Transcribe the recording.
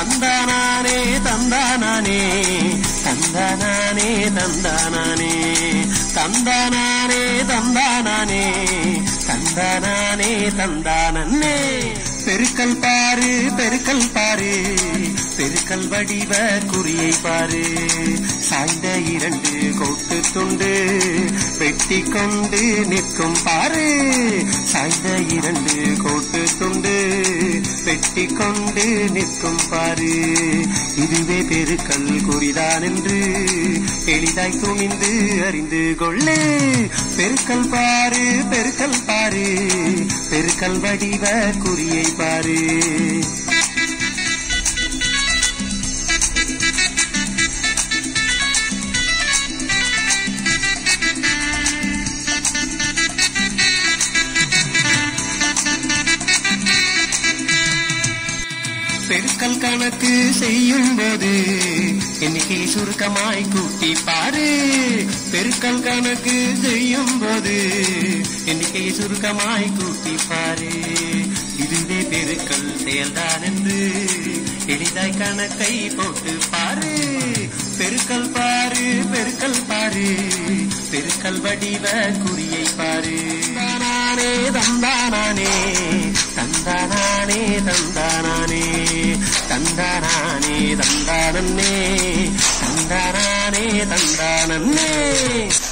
தந்தானானே தந்தானானே தந்தானானே தந்தானானே தந்தானானே தந்தானானே தந்தானானே தந்தானே பெருக்கல் பாரு பெருக்கல் பாரு பெருக்கல் வடிவ குறியை பாரு சாய்ந்த இரண்டு கோட்டு துண்டு வெட்டி கொண்டு நிற்கும் பாரு சாய்ந்த இரண்டு கோட்டு துண்டு வெட்டி கொண்டு நிற்கும் பாரு இதுவே பெருக்கல் குறிதான் என்று எளிதாய் துணிந்து அறிந்து கொள்ளு பெருக்கல் பாரு பெருக்கல் பாரு பெருக்கல் வடிவ குறியை பாரு பெருக்கல் கணக்கு செய்யும் போது எண்ணிக்கை சுருக்கமாய் கூட்டி பாரு பெருக்கல் கணக்கு செய்யும் போது எண்ணிக்கை சுருக்கமாய் கூட்டி பாரு இதுவே பெருக்கல் செயல்தான் என்று எளிதாய் கணக்கை போட்டு பாரு பெருக்கல் பாரு பெருக்கல் பாரு பெருக்கல் வடிவ குறியை பாரு தானானே தந்தானானே தந்தானானே தந்தானானே தந்தானானே தந்தானே தந்தானானே தந்தானே